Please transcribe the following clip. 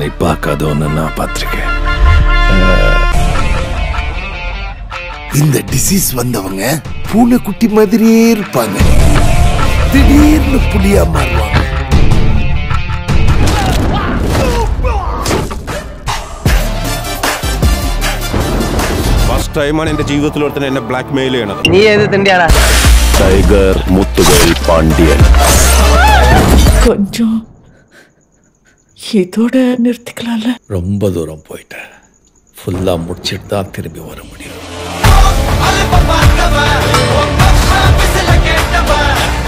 நீ பார்க்காத ஒன்று நான் பார்த்துருக்கேன் இந்த டிசீஸ் வந்தவங்க பூனைக்குட்டி மாதிரியே இருப்பாங்க திடீர்னு புலியா மாறுவாங்க ഫസ്റ്റ് ടൈമാണ് എന്റെ ജീവിതത്തിൽ ഒരുത്തൻ എന്നെ ബ്ലാക്ക് മെയിൽ ചെയ്യണത് നീ ഏത് തിണ്ടിയാടാ டைகர் முத்துவேல் பாண்டியன் கொஞ்சம் இதோட நிறுத்திக்கலாம்ல ரொம்ப தூரம் போயிட்டேன் ஃபுல்லாக முடிச்சிட்டு தான் திரும்பி வர முடியும்